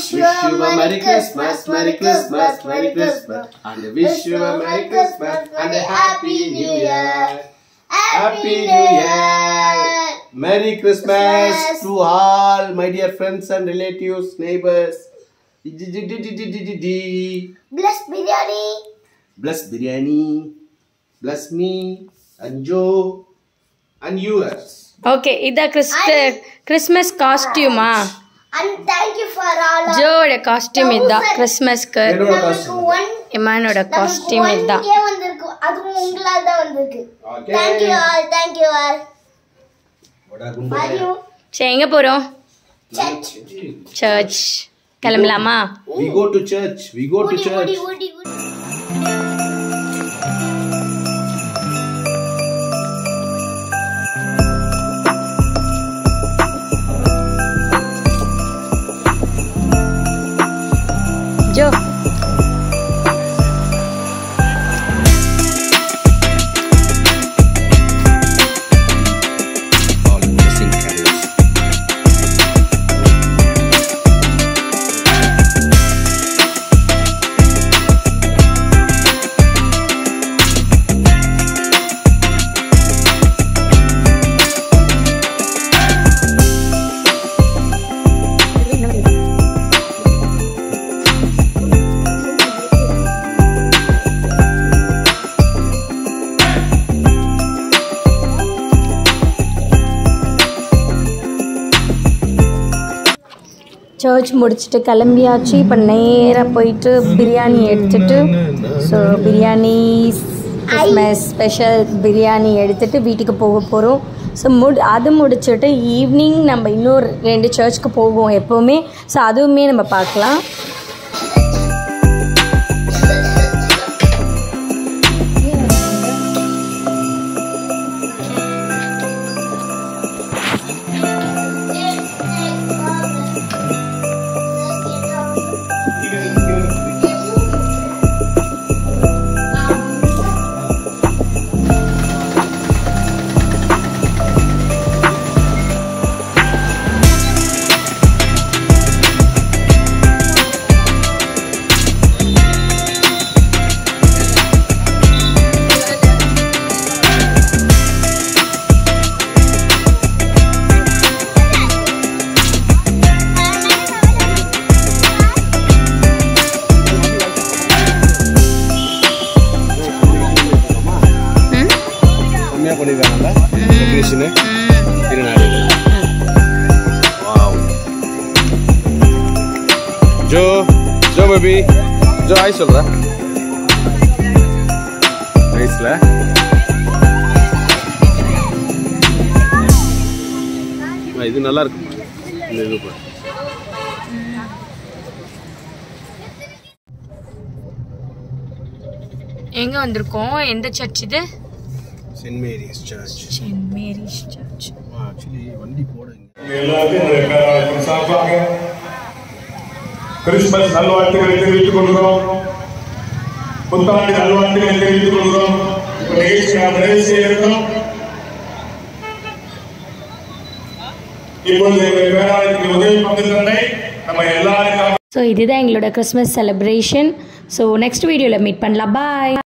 wish you a Merry Christmas, Merry Christmas, Merry Christmas, and wish you a Merry Christmas and a Happy New Year. Happy New Year! Merry Christmas Christmas. to all my dear friends and relatives, neighbors. Bless Bless biryani. biryani, bless me, and Joe, and yours. Okay இதான் கிறிஸ்ட Christmas காஸ்டியூமா And thank you for all of ஜோவோட costume இதுதான் கிறிஸ்மஸ்க்கு என்னோட நமக்கு costume. one இமானோட costume நமக்கு இதுதான் 1K வந்திருக்கு அதுவும் உங்களால் தான் வந்திருக்கு Okay. thank you all thank you all vada love குண்டு you சரி எங்கே போகிறோம் church சர்ச் கிளம்பலாமா We go to church. We go to ஓடி church. ஓடி ஓடி ஓடி ஜோ சர்ச் முடிச்சுட்டு கிளம்பியாச்சு இப்போ நேராக போயிட்டு பிரியாணி எடுத்துட்டு so biryani Christmas special biryani எடுத்துட்டு வீட்டுக்கு போக போகிறோம் ஸோ முடி அது முடிச்சுட்டு ஈவினிங் நம்ம இன்னொரு ரெண்டு சர்ச்சுக்கு போவோம் எப்போவுமே ஸோ அதுவுமே நம்ம பார்க்கலாம் கம்மியா பண்ணிருக்காங்கல்ல டெக்கரேஷனு திருநாடு wow Joe Joe baby Joe hi சொல்ற நைஸ்ல இது நல்லா இருக்குமா இந்த இது பாரு. எங்கே வந்திருக்கோம் எந்த சர்ச் இது Saint Mary's church Saint Mary's church actually வண்டி போட உங்க எல்லாருக்கும் இந்த பேராளத்தின் சார்பாக கிறிஸ்துமஸ் நல்வாழ்த்துக்களை தெரிவித்துக் கொள்கிறோம் புத்தாண்டு நல்வாழ்த்துக்களை தெரிவித்துக் கொள்கிறோம் இப்ப நிகழ்ச்சி நாம் நிறைவு செய்ய இருக்கோம் இப்பொழுது எங்கள் பேராளத்தின் உதவி பங்கு தந்தை நம்ம எல்லாருக்கும் ஸோ இதுதான் எங்களோட கிறிஸ்மஸ் செலிப்ரேஷன் ஸோ நெக்ஸ்ட் வீடியோவில் மீட் பண்ணலாம் பாய்